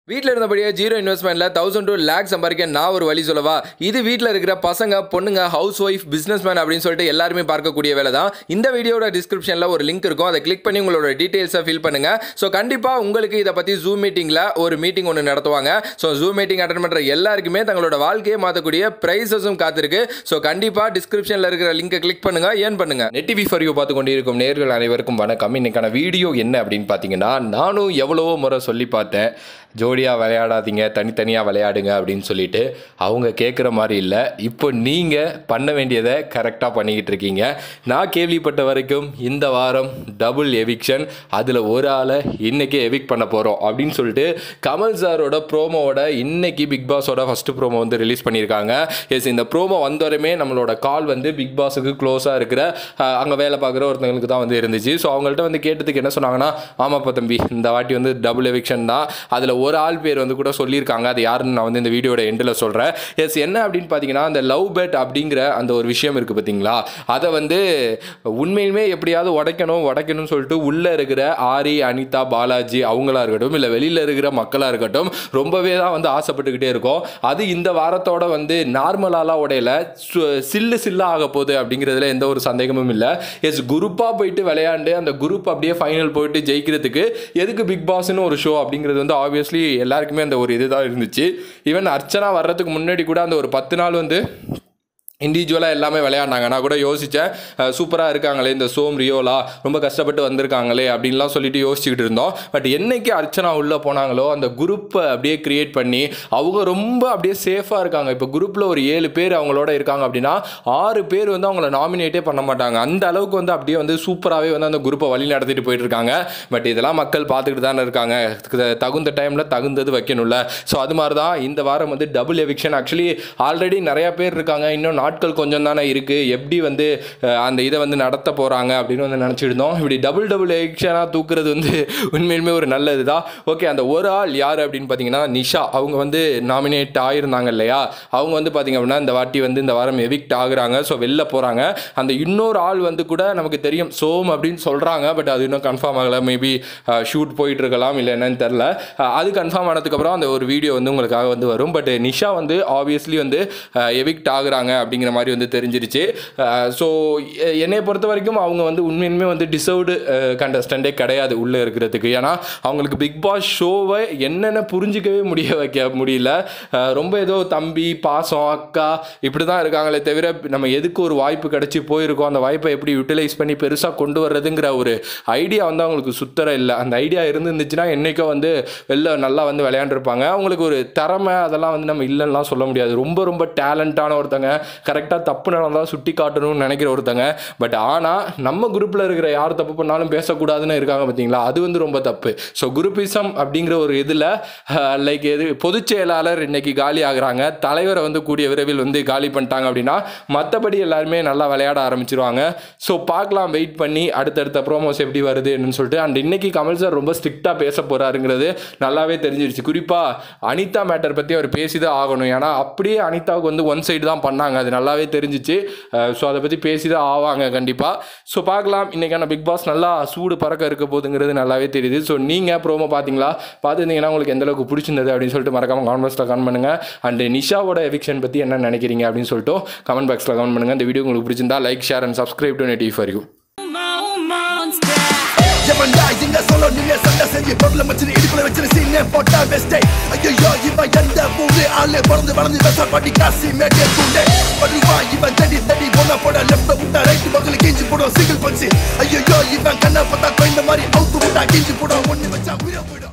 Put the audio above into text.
வீட்டில் இருந்தபடியே ஜீரோ இன்வெஸ்ட்மெண்ட்ல தௌசண்ட் டூ லேக் சம்பாதிக்க நான் ஒரு வழி சொல்லவா இது வீட்டில் இருக்கிற பசங்க பொண்ணுங்க ஹவுஸ் ஒய்ஃப் பிஸ்னஸ் மேன் அப்படின்னு சொல்லிட்டு எல்லாருமே பார்க்கக்கூடிய வேலை தான் இந்த வீடியோட டிஸ்கிரிப்ஷனில் ஒரு லிங்க் இருக்கும் அதை கிளிக் பண்ணி உங்களோட டீட்டெயில்ஸை ஃபில் பண்ணுங்க ஸோ கண்டிப்பாக உங்களுக்கு இதை பற்றி ஜூம் மீட்டிங்கில் ஒரு மீட்டிங் ஒன்று நடத்துவாங்க ஸோ ஜூம் மீட்டிங் அட்டன் பண்ணுற எல்லாருக்குமே தங்களோட வாழ்க்கையை மாற்றக்கூடிய ப்ரைஸஸும் காத்திருக்கு ஸோ கண்டிப்பாக டிஸ்கிரிப்ஷனில் இருக்கிற லிங்கை கிளிக் பண்ணுங்க ஏன் பண்ணுங்க நெட் டிவி ஃபார் யூ பார்த்து கொண்டிருக்கும் நேர்கள் அனைவருக்கும் வணக்கம் இன்னைக்கான வீடியோ என்ன அப்படின்னு பார்த்தீங்கன்னா நானும் எவ்வளவோ முறை சொல்லி பார்த்தேன் ஜோடியாக விளையாடாதீங்க தனித்தனியாக விளையாடுங்க அப்படின்னு சொல்லிட்டு அவங்க கேட்குற மாதிரி இல்லை இப்போ நீங்கள் பண்ண வேண்டியதை கரெக்டாக பண்ணிக்கிட்டு இருக்கீங்க நான் கேள்விப்பட்ட வரைக்கும் இந்த வாரம் டபுள் எவிக்ஷன் அதில் ஒரு ஆளை இன்னைக்கு எவிக் பண்ண போகிறோம் அப்படின்னு சொல்லிட்டு கமல் சாரோட ப்ரோமோவோட இன்னைக்கு பிக் பாஸோட ஃபஸ்ட்டு ப்ரோமோ வந்து ரிலீஸ் பண்ணியிருக்காங்க எஸ் இந்த ப்ரோமோ வந்தோடமே நம்மளோட கால் வந்து பிக் பாஸுக்கு க்ளோஸாக இருக்கிற அங்கே வேலை பார்க்குற ஒருத்தவங்களுக்கு தான் வந்து இருந்துச்சு ஸோ அவங்கள்ட்ட வந்து கேட்டதுக்கு என்ன சொன்னாங்கன்னா ஆமாப்பா தம்பி இந்த வாட்டி வந்து டபுள் எவிக்ஷன் தான் அதில் ஒரு ஆள் பேர் வந்து கூட சொல்லியிருக்காங்க அது யாருன்னு நான் வந்து இந்த வீடியோட எண்டில் சொல்கிறேன் எஸ் என்ன அப்படின்னு பார்த்தீங்கன்னா அந்த லவ் பெட் அப்படிங்கிற அந்த ஒரு விஷயம் இருக்குது பார்த்தீங்களா அதை வந்து உண்மையிலுமே எப்படியாவது உடைக்கணும் உடைக்கணும்னு சொல்லிட்டு உள்ளே இருக்கிற ஆரி அனிதா பாலாஜி அவங்களா இருக்கட்டும் இல்லை வெளியில் இருக்கிற மக்களாக இருக்கட்டும் ரொம்பவே தான் வந்து ஆசைப்பட்டுக்கிட்டே இருக்கோம் அது இந்த வாரத்தோட வந்து நார்மலாலாம் உடையில சு- சில்லு சில்லாக ஆக போகுது அப்படிங்கிறதுல எந்த ஒரு சந்தேகமும் இல்லை எஸ் குரூப்பாக போயிட்டு விளையாண்டு அந்த குரூப் அப்படியே ஃபைனல் போயிட்டு ஜெயிக்கிறதுக்கு எதுக்கு பிக் பாஸ்னு ஒரு ஷோ அப்படிங்கிறது வந்து ஆப்வியஸ்லி எல்லாருக்குமே அந்த ஒரு இதுதான் இருந்துச்சு ஈவன் அர்ச்சனா வர்றதுக்கு முன்னாடி கூட அந்த ஒரு பத்து நாள் வந்து இண்டிவிஜுவலாக எல்லாமே விளையாடினாங்க நான் கூட யோசித்தேன் சூப்பராக இருக்காங்களே இந்த சோம் ரியோலா ரொம்ப கஷ்டப்பட்டு வந்திருக்காங்களே அப்படின்லாம் சொல்லிட்டு யோசிச்சுக்கிட்டு இருந்தோம் பட் என்னைக்கு அர்ச்சனா உள்ளே போனாங்களோ அந்த குரூப்பை அப்படியே கிரியேட் பண்ணி அவங்க ரொம்ப அப்படியே சேஃபாக இருக்காங்க இப்போ குரூப்பில் ஒரு ஏழு பேர் அவங்களோட இருக்காங்க அப்படின்னா ஆறு பேர் வந்து அவங்கள நாமினேட்டே பண்ண மாட்டாங்க அந்த அளவுக்கு வந்து அப்படியே வந்து சூப்பராகவே வந்து அந்த குரூப்பை வழி நடத்திட்டு போயிட்டு இருக்காங்க பட் இதெல்லாம் மக்கள் பார்த்துக்கிட்டு தானே இருக்காங்க த- தகுந்த டைமில் தகுந்தது வைக்கணும்ல ஸோ அது மாதிரி தான் இந்த வாரம் வந்து டபுள் எவிக்ஷன் ஆக்சுவலி ஆல்ரெடி நிறையா பேர் இருக்காங்க இன்னும் நாட்கள் கொஞ்சம் தானே இருக்குது எப்படி வந்து அஹ், அந்த இதை வந்து நடத்த போகிறாங்க அப்படின்னு வந்து நினச்சிட்டு இருந்தோம் இப்படி டபுள் டபுள் எவிக்ஷனாக தூக்குறது வந்து உண்மையிலுமே ஒரு நல்ல இதுதான் ஓகே அந்த ஒரு ஆள் யார் அப்படின்னு பார்த்தீங்கன்னா நிஷா அவங்க வந்து நாமினேட் ஆகிருந்தாங்க இல்லையா அவங்க வந்து பார்த்தீங்க அப்படின்னா இந்த வாட்டி வந்து இந்த வாரம் எவிக்ட் ஆகுறாங்க ஸோ வெளில போகிறாங்க அந்த இன்னொரு ஆள் வந்து கூட நமக்கு தெரியும் சோம் அப்படின்னு சொல்கிறாங்க பட் அது இன்னும் கன்ஃபார்ம் ஆகலை மேபி ஷூட் போயிட்டு இருக்கலாம் இல்லை என்னன்னு தெரில அது கன்ஃபார்ம் ஆனதுக்கப்புறம் அந்த ஒரு வீடியோ வந்து உங்களுக்காக வந்து வரும் பட் நிஷா வந்து ஆப்வியஸ்லி வந்து எவிக்ட் ஆகுறாங்க அப்படிங்கிற மாதிரி வந்து தெரிஞ்சிருச்சு ஸோ என்னை பொறுத்த வரைக்கும் அவங்க வந்து உண்மையுமே வந்து டிசர்வ்டு கண்டஸ்டண்டே கிடையாது உள்ளே இருக்கிறதுக்கு ஏன்னா அவங்களுக்கு பிக் பாஸ் ஷோவை என்னென்ன புரிஞ்சிக்கவே முடிய வைக்க முடியல அஹ் ரொம்ப ஏதோ தம்பி பாசம் அக்கா இப்படி தான் இருக்காங்களே தவிர நம்ம எதுக்கு ஒரு வாய்ப்பு கிடைச்சி போயிருக்கோம் அந்த வாய்ப்பை எப்படி யூட்டிலைஸ் பண்ணி பெருசாக கொண்டு வர்றதுங்கிற ஒரு ஐடியா வந்து அவங்களுக்கு சுத்தர இல்லை அந்த ஐடியா இருந்துருந்துச்சுன்னா என்றைக்கோ வந்து வெளில நல்லா வந்து விளையாண்டுருப்பாங்க அவங்களுக்கு ஒரு திறமை அதெல்லாம் வந்து நம்ம இல்லைன்னா சொல்ல முடியாது ரொம்ப ரொம்ப டேலண்டான ஒருத்தங்க கரெக்டாக தப்பு நடந்தால் சுட்டி காட்டணும்னு நினைக்கிற ஒருத்தங்க பட் ஆனால் நம்ம குரூப்பில் இருக்கிற யார் தப்பு பண்ணாலும் பேசக்கூடாதுன்னு இருக்காங்க பார்த்தீங்களா அது வந்து ரொம்ப தப்பு ஸோ குரூப்பிசம் அப்படிங்கிற ஒரு இதில் லைக் எது பொதுச் செயலாளர் இன்னைக்கு காலி ஆகுறாங்க தலைவரை வந்து கூடிய விரைவில் வந்து காலி பண்ணிட்டாங்க அப்படின்னா மற்றபடி எல்லாருமே நல்லா விளையாட ஆரம்பிச்சிருவாங்க ஸோ பார்க்கலாம் வெயிட் பண்ணி அடுத்தடுத்த ப்ரோமோஸ் எப்படி வருதுன்னு சொல்லிட்டு அண்ட் இன்னைக்கு கமல் சார் ரொம்ப ஸ்ட்ரிக்டாக பேச போகிறாருங்கிறது நல்லாவே தெரிஞ்சிருச்சு குறிப்பாக அனிதா மேட்டர் பற்றி அவர் பேசி தான் ஆகணும் ஏன்னா அப்படியே அனிதாவுக்கு வந்து ஒன் சைடு தான் பண்ணாங்க அது நல்லாவே தெரிஞ்சிச்சு ஸோ அதை பற்றி பேசி தான் ஆவாங்க கண்டிப்பாக ஸோ பார்க்கலாம் இன்றைக்கான பிக் பாஸ் நல்லா சூடு பறக்க இருக்க போகுதுங்கிறது நல்லாவே தெரியுது ஸோ நீங்கள் ப்ரோமோ பார்த்தீங்களா பார்த்துருந்தீங்கன்னா உங்களுக்கு எந்த அளவுக்கு பிடிச்சிருந்தது அப்படின்னு சொல்லிட்டு மறக்காம கமெண்ட் பாக்ஸில் கமெண்ட் பண்ணுங்கள் அண்ட் நிஷாவோட எவிக்ஷன் பற்றி என்ன நினைக்கிறீங்க அப்படின்னு சொல்லிட்டு கமெண்ட் பாக்ஸில் கமெண்ட் பண்ணுங்கள் இந்த வீடியோ உங்களுக்கு பிடிச்சிருந்தா like share and subscribe to Netty for you monster. எவன்டா இங்க சொல்ல நீங்க சண்டை செஞ்சு பொருளை வச்சு இடுப்புல வச்சு சீனே போட்டா வெஸ்டே ஐயோ இவன் எந்த ஊரு ஆளு பிறந்து வளர்ந்து வெச பாட்டி காசி மேட்டே கூண்டே வருவா இவன் தடி தடி போன போட லெஃப்ட் விட்டா ரைட் பக்கத்துல கிஞ்சி போடும் சிங்கிள் பஞ்சு ஐயோ இவன் கண்ணை பார்த்தா கோயந்த மாதிரி அவுத்து விட்டா கிஞ்சி போடும் ஒண்ணு வச்சா உயிரை போயிடும்